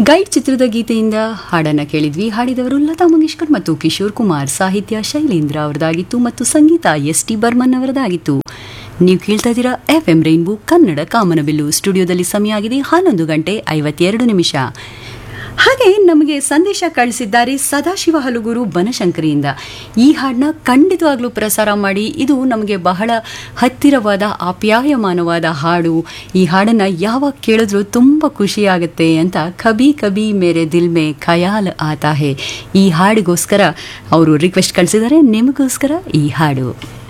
guide ಚಿತ್ರದ ಗೀತೆಯಿಂದ ಹಾಡನ್ನ ಕೇಳಿದ್ವಿ ಹಾಡಿದವರು ಲತಾ ಮಂಗೇಶ್ಕರ್ ಮತ್ತು ಕಿಶೋರ್ ಕುಮಾರ್ ಸಾಹಿತ್ಯ ಶೈಲೇಂದ್ರ ಅವರದಾಗಿತ್ತು ಮತ್ತು ಸಂಗೀತ ಎಸ್ ಟಿ ಬರ್ಮನ್ ಅವರದಾಗಿತ್ತು ನೀವು ಕೇಳ್ತಾ ಇದ್ದೀರಾ ಎಫ್ ಎಂ ರೈನ್ಬೋ ಕನ್ನಡ ಕಾಮನಬಿಲ್ಲು ಸ್ಟುಡಿಯೋದಲ್ಲಿ ಸಮಯ ಆಗಿದೆ ಹನ್ನೊಂದು ಗಂಟೆ ಐವತ್ತೆರಡು ನಿಮಿಷ ಹಾಗೆ ನಮಗೆ ಸಂದೇಶ ಕಳಿಸಿದ್ದಾರೆ ಸದಾಶಿವ ಹಲುಗೂರು ಬನಶಂಕರಿಯಿಂದ ಈ ಹಾಡನ್ನ ಖಂಡಿತವಾಗ್ಲೂ ಪ್ರಸಾರ ಮಾಡಿ ಇದು ನಮಗೆ ಬಹಳ ಹತ್ತಿರವಾದ ಆಪ್ಯಾಯಮಾನವಾದ ಹಾಡು ಈ ಹಾಡನ್ನ ಯಾವಾಗ ಕೇಳಿದ್ರು ತುಂಬ ಖುಷಿಯಾಗುತ್ತೆ ಅಂತ ಕಬಿ ಕಬಿ ಮೇರೆ ದಿಲ್ ಮೇ ಖಯಾಲ್ ಆತಾ ಹೇ ಈ ಹಾಡಿಗೋಸ್ಕರ ಅವರು ರಿಕ್ವೆಸ್ಟ್ ಕಳಿಸಿದ್ದಾರೆ ನಿಮಗೋಸ್ಕರ ಈ ಹಾಡು